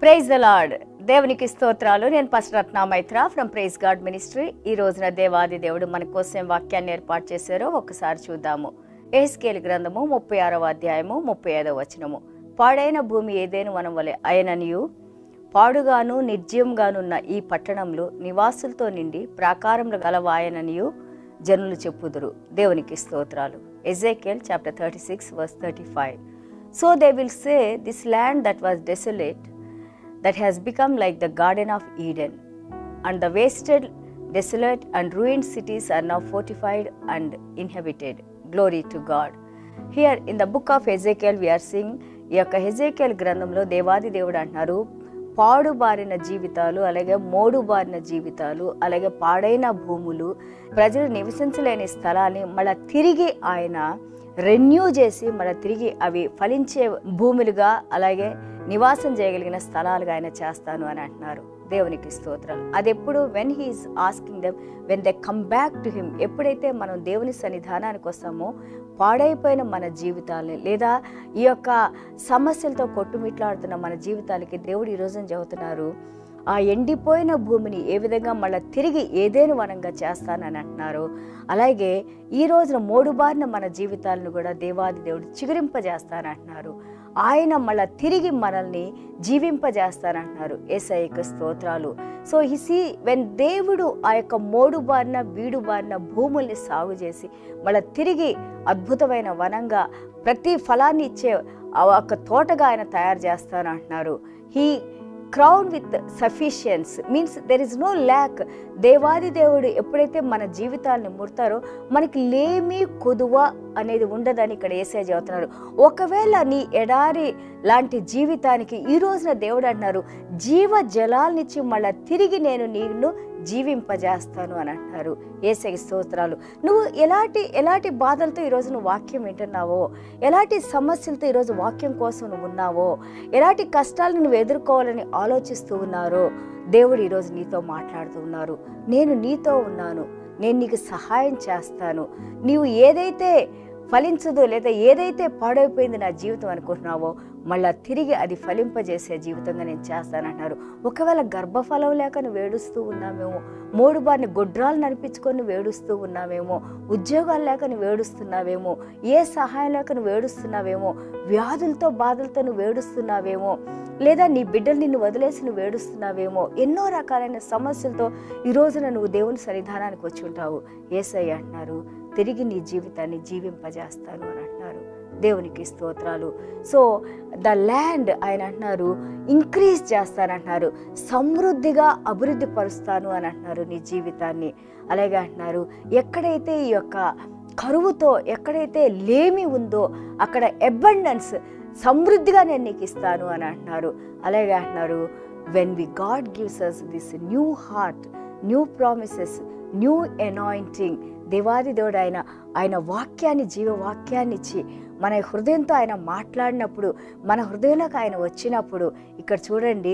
Praise the lord దేవునికి స్తోత్రాలు నేను పశ్రత్న మైత్ర ఫ్రమ్ ప్రైజ్ గాడ్ మినిస్ట్రీ ఈ రోజున దేవాది దేవుడు మన కోసం వాక్యాన్ని ఏర్పాటు చేశారో ఒకసారి చూద్దాము ఏస్కేల్ గ్రంథము ముప్పై ఆరవ అధ్యాయము ముప్పై ఐదవ వచనము పాడైన భూమి ఏదేను వనం వలె అయననియు పాడుగాను నిర్జీవంగానున్న ఈ పట్టణంలో నివాసులతో నిండి ప్రాకారములు గలవాయననియు జనులు చెప్పుదురు దేవునికి స్తోత్రాలు Ezekiel chapter thirty six verse thirty five so they will say this land that was desolate that has become like the Garden of Eden, and the wasted, desolate, and ruined cities are now fortified and inhabited. Glory to God. Here in the book of Ezekiel, we are seeing ఈ యొక్క హెజేకేల్ గ్రంథంలో దేవాది దేవుడు అంటున్నారు పాడుబారిన జీవితాలు అలాగే మోడుబారిన జీవితాలు అలాగే పాడైన భూములు ప్రజలు నివసించలేని స్థలాన్ని మళ్ళా తిరిగి ఆయన రెన్యూ చేసి మళ్ళీ తిరిగి అవి ఫలించే భూములుగా అలాగే నివాసం చేయగలిగిన స్థలాలుగా ఆయన చేస్తాను అని అంటున్నారు దేవునికి స్తోత్రాలు అది ఎప్పుడు when he is asking them when they come back to him ఎప్పుడైతే మనం దేవుని సన్నిధానానికి వస్తామో పాడైపోయిన మన జీవితాలని లేదా ఈ యొక్క సమస్యలతో కొట్టుమిట్లాడుతున్న మన జీవితాలకి దేవుడు ఈ రోజున చెబుతున్నారు ఆ ఎండిపోయిన భూమిని ఏ విధంగా మళ్ళీ తిరిగి ఏదేను వనంగా చేస్తానని అంటున్నారు అలాగే ఈ రోజున మోడుబారిన మన జీవితాలను కూడా దేవాది దేవుడు చిగురింపజేస్తానంటున్నారు ఆయన మళ్ళా తిరిగి మనల్ని జీవింపజేస్తానంటున్నారు ఏసఐక స్తోత్రాలు సో హిసి వెన్ దేవుడు ఆ యొక్క మోడు బారిన వీడు బారిన భూముల్ని సాగు చేసి మళ్ళీ తిరిగి అద్భుతమైన వనంగా ప్రతి ఫలాన్ని ఇచ్చే ఆ ఒక తోటగా ఆయన తయారు చేస్తానంటున్నారు he crown with sufficiency means there is no lack దేవాది దేవుడు ఎప్పుడైతే మన జీవితాలను ముడతారో మనకి లేమి కొదువ అనేది ఉండదని ఇక్కడ ఏసే చెబుతున్నారు ఒకవేళ నీ ఎడారి లాంటి జీవితానికి ఈ రోజున దేవుడు అంటున్నారు జీవ జలాలనిచ్చి మళ్ళీ తిరిగి నేను నిన్ను జీవింపజేస్తాను అని అంటున్నారు ఏసై స్తోత్రాలు నువ్వు ఎలాంటి ఎలాంటి బాధలతో ఈరోజు నువ్వు వాక్యం వింటున్నావో ఎలాంటి సమస్యలతో ఈరోజు వాక్యం కోసం నువ్వు ఉన్నావో ఎలాంటి కష్టాలను నువ్వు ఎదుర్కోవాలని ఆలోచిస్తూ ఉన్నారో దేవుడు ఈరోజు నీతో మాట్లాడుతూ ఉన్నారు నేను నీతో ఉన్నాను నేను నీకు సహాయం చేస్తాను నీవు ఏదైతే ఫలించదో లేదా ఏదైతే పాడైపోయింది నా జీవితం అనుకుంటున్నావో మళ్ళా తిరిగి అది ఫలింపజేసే జీవితంగా నేను చేస్తానంటున్నారు ఒకవేళ గర్భఫలం లేక నువ్వు ఏడుస్తూ ఉన్నామేమో మూడు బారిని గొడ్రాలు నడిపించుకొని వేడుస్తూ ఉన్నామేమో ఉద్యోగాలు లేక నువ్వు ఏడుస్తున్నావేమో ఏ సహాయం లేక నువ్వు ఏడుస్తున్నావేమో వ్యాధులతో బాధలతో నువ్వు ఏడుస్తున్నావేమో లేదా నీ బిడ్డలు నిన్ను వదిలేసి నువ్వు ఏడుస్తున్నావేమో ఎన్నో రకాలైన సమస్యలతో ఈ రోజున నువ్వు దేవుని సన్నిధానానికి వచ్చి ఉంటావు ఏసై అంటున్నారు తిరిగి నీ జీవితాన్ని జీవింపజేస్తాను అని అంటున్నారు దేవునికి స్తోత్రాలు సో ద ల్యాండ్ ఆయన అంటున్నారు ఇంక్రీజ్ చేస్తానంటున్నారు సమృద్ధిగా అభివృద్ధి పరుస్తాను అని అంటున్నారు నీ జీవితాన్ని అలాగే అంటున్నారు ఎక్కడైతే ఈ యొక్క కరువుతో ఎక్కడైతే లేమి ఉందో అక్కడ అబండెన్స్ సమృద్ధిగా నేను నీకు ఇస్తాను అని అంటున్నారు అలాగే అంటున్నారు when we God gives us this new heart new promises new anointing దేవాది దేవుడు ఆయన ఆయన వాక్యాన్ని జీవవాక్యాన్ని ఇచ్చి మన హృదయంతో ఆయన మాట్లాడినప్పుడు మన హృదయంలోకి ఆయన వచ్చినప్పుడు ఇక్కడ చూడండి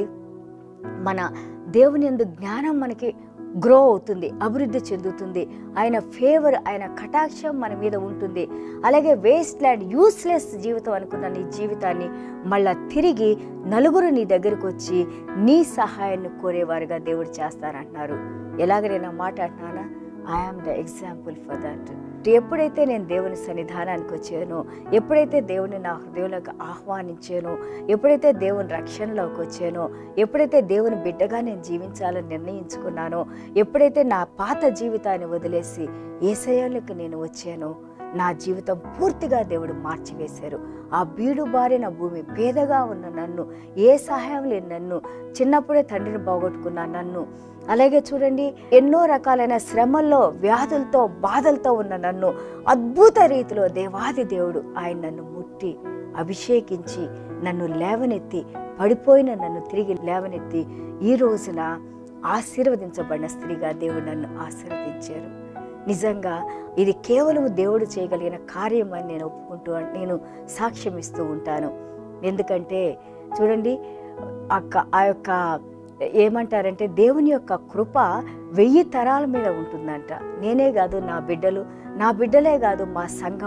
మన దేవుని ఎందు జ్ఞానం మనకి గ్రో అవుతుంది అభివృద్ధి చెందుతుంది ఆయన ఫేవర్ ఆయన కటాక్షం మన మీద ఉంటుంది అలాగే వేస్ట్ ల్యాండ్ యూస్లెస్ జీవితం అనుకున్న నీ జీవితాన్ని మళ్ళా తిరిగి నలుగురు నీ దగ్గరకు వచ్చి నీ సహాయాన్ని కోరేవారుగా దేవుడు చేస్తానంటున్నారు ఎలాగ నేను ఆ మాట అంటున్నానా I am the example for that ఎప్పుడైతే నేను దేవుని సన్నిధానానికి వచ్చానో ఎప్పుడైతే దేవుని నా హృదయంలోకి ఆహ్వానించానో ఎప్పుడైతే దేవుని రక్షణలోకి వచ్చానో ఎప్పుడైతే దేవుని బిడ్డగా నేను జీవించాలని నిర్ణయించుకున్నానో ఎప్పుడైతే నా పాత జీవితాన్ని వదిలేసి ఏసయాలకు నేను వచ్చానో నా జీవితం పూర్తిగా దేవుడు మార్చివేశారు ఆ బీడు బారిన భూమి పేదగా ఉన్న నన్ను ఏ సహాయం లేని నన్ను చిన్నప్పుడే తండ్రిని బాగొట్టుకున్న నన్ను అలాగే చూడండి ఎన్నో రకాలైన శ్రమల్లో వ్యాధులతో బాధలతో ఉన్న నన్ను అద్భుత రీతిలో దేవాది దేవుడు ఆయన నన్ను ముట్టి అభిషేకించి నన్ను లేవనెత్తి పడిపోయిన నన్ను తిరిగి లేవనెత్తి ఈ రోజున ఆశీర్వదించబడిన స్త్రీగా దేవుడు నన్ను ఆశీర్వదించారు నిజంగా ఇది కేవలం దేవుడు చేయగలిగిన కార్యం అని నేను ఒప్పుకుంటూ నేను సాక్ష్యం ఇస్తూ ఉంటాను ఎందుకంటే చూడండి అక్క ఆ యొక్క ఏమంటారంటే దేవుని యొక్క కృప వెయ్యి తరాల మీద ఉంటుందంట నేనే కాదు నా బిడ్డలు నా బిడ్డలే కాదు మా సంఘము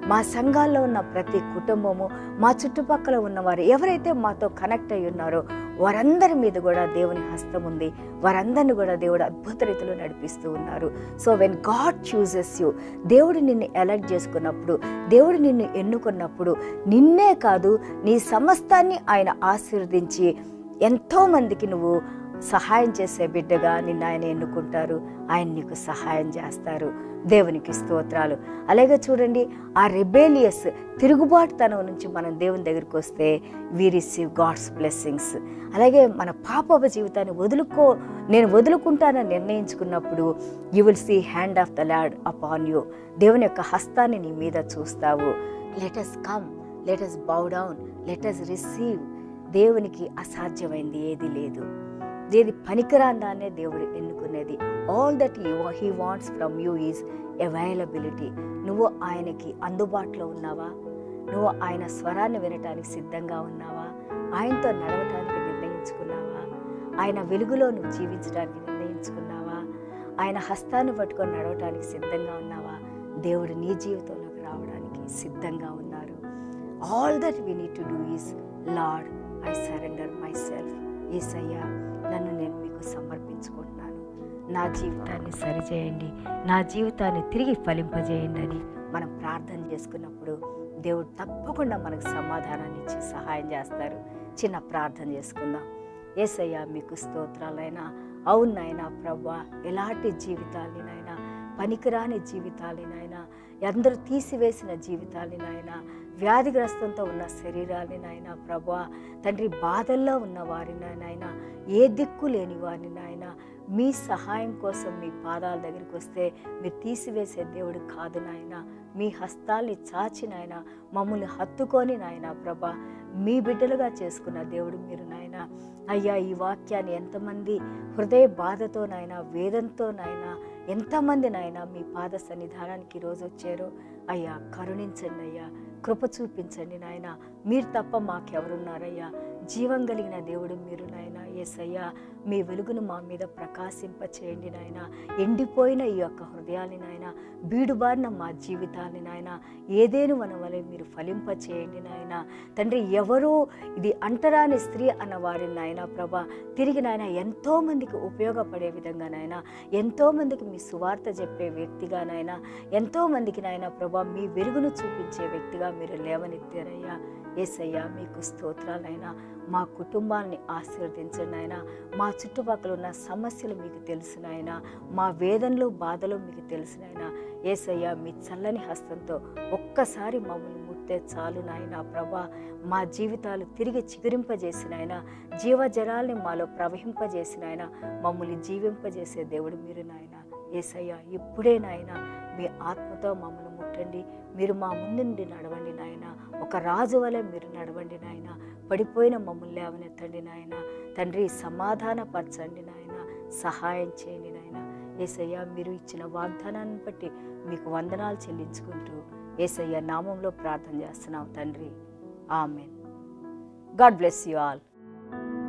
మా సంఘాల్లో ఉన్న ప్రతి కుటుంబము మా చుట్టుపక్కల ఉన్నవారు ఎవరైతే మాతో కనెక్ట్ అయి ఉన్నారో వారందరి మీద కూడా దేవుని హస్తం ఉంది వారందరిని కూడా దేవుడు అద్భుత రీతిలో నడిపిస్తూ ఉన్నారు so when God chooses you దేవుడు నిన్ను ఎలక్ట్ చేసుకున్నప్పుడు దేవుడు నిన్ను ఎన్నుకున్నప్పుడు నిన్నే కాదు నీ సమస్తాన్ని ఆయన ఆశీర్వదించి ఎంతో మందికి నువ్వు సహాయం చేసే బిడ్డగా నిన్ను ఆయన ఎన్నుకుంటారు ఆయన నీకు సహాయం చేస్తారు దేవునికి స్తోత్రాలు అలాగే చూడండి ఆ రెబేలియస్ తిరుగుబాటుతనం నుంచి మనం దేవుని దగ్గరికి వస్తే వి రిసీవ్ గాడ్స్ బ్లెస్సింగ్స్ అలాగే మన పాప జీవితాన్ని వదులుకో నేను వదులుకుంటానని నిర్ణయించుకున్నప్పుడు you will see hand of the Lord upon you దేవుని యొక్క హస్తాన్ని నీ మీద చూస్తావు let us come let us bow down let us receive దేవునికి అసాధ్యమైంది ఏది లేదు ఏది పనికిరాందానే దేవుడు ఎన్నుకునేది all that you he wants from you is availability నువ్వు ఆయనకి అందుబాటులో ఉన్నావా నువ్వు ఆయన స్వరాన్ని వినటానికి సిద్ధంగా ఉన్నావా ఆయనతో నడవటానికి నిర్ణయించుకున్నావా ఆయన వెలుగులో నువ్వు జీవించడానికి నిర్ణయించుకున్నావా ఆయన హస్తాన్ని పట్టుకొని నడవటానికి సిద్ధంగా ఉన్నావా దేవుడు నీ జీవితంలోకి రావడానికి సిద్ధంగా ఉన్నారు all that we need to do is Lord I surrender myself ఏసయ్యా నన్ను నేను మీకు సమర్పించుకుంటున్నాను నా జీవితాన్ని సరిచేయండి నా జీవితాన్ని తిరిగి ఫలింపజేయండి అని మనం ప్రార్థన చేసుకున్నప్పుడు దేవుడు తప్పకుండా మనకు సమాధానాన్ని ఇచ్చి సహాయం చేస్తారు చిన్న ప్రార్థన చేసుకుందాం ఏసయ్యా మీకు స్తోత్రాలైనా అవునైనా ప్రభా ఎలాంటి జీవితాల్ని నాయనా పనికిరాని జీవితాల్ని నాయనా అందరూ తీసివేసిన జీవితాల్ని నాయనా వ్యాధిగ్రస్తంతో ఉన్న శరీరాన్ని నాయన ప్రభా తండ్రి బాధల్లో ఉన్న వారిని నాయన ఏ దిక్కు లేని వారిని నాయన మీ సహాయం కోసం మీ పాదాల దగ్గరికి వస్తే మీరు తీసివేసే దేవుడు కాదు నాయన మీ హస్తాల్ని చాచి నాయన మమ్మల్ని హత్తుకొని నాయన ప్రభా మీ బిడ్డలుగా చేసుకున్న దేవుడు మీరు నాయన అయ్యా ఈ వాక్యాన్ని ఎంతమంది హృదయ బాధతో నాయన వేదంతో నాయన ఎంతమంది నాయన మీ పాద సన్నిధానానికి ఈరోజు వచ్చారో అయ్యా కరుణించండి అయ్యా కృప చూపించండి నాయన మీరు తప్ప మాకెవరున్నారయ్యా జీవం కలిగిన దేవుడు మీరు నాయన ఏసయ్యా మీ వెలుగును మా మీద ప్రకాశింప చేయండి నాయన ఎండిపోయిన ఈ యొక్క హృదయాన్ని నాయన బీడుబారిన మా జీవితాన్ని నాయన ఏదేను మన వలె మీరు ఫలింప చేయండి నాయన తండ్రి ఎవరు ఇది అంటరాని స్త్రీ అన్న వారిని నాయన ప్రభా తిరిగి నాయన ఎంతో మందికి ఉపయోగపడే విధంగా నాయన ఎంతో మందికి మీ సువార్త చెప్పే వ్యక్తిగా నాయన ఎంతో మందికి నాయన ప్రభా మీ వెలుగును చూపించే వ్యక్తిగా మీరు లేవనెత్తారయ్యా ఏసయ్యా మీకు స్తోత్రాలైనా మా కుటుంబాన్ని ఆశీర్వదించండి ఆయన మా చుట్టుపక్కల ఉన్న సమస్యలు మీకు తెలిసినాయన మా వేదనలు బాధలు మీకు తెలిసినాయన ఏసయ్యా మీ చల్లని హస్తంతో ఒక్కసారి మమ్మల్ని ముట్టే చాలు నాయన ప్రభా మా జీవితాలు తిరిగి చిగురింపజేసిన ఆయన జీవజలాల్ని మాలో ప్రవహింపజేసిన ఆయన మమ్మల్ని జీవింపజేసే దేవుడు మీరు నాయన ఏసయ్య ఇప్పుడే నాయన మీ ఆత్మతో మమ్మల్ని ముట్టండి మీరు మా ముందుండి నడవండి నాయన ఒక రాజు వలె మీరు నడవండి నాయన పడిపోయిన మమ్మల్ని లేవనెత్తండి నాయన తండ్రి సమాధానపరచండి నాయన సహాయం చేయండి నాయన ఏసయ్య మీరు ఇచ్చిన వాగ్దానాన్ని బట్టి మీకు వందనాలు చెల్లించుకుంటూ ఏసయ్య నామంలో ప్రార్థన చేస్తున్నాం తండ్రి amen God bless you all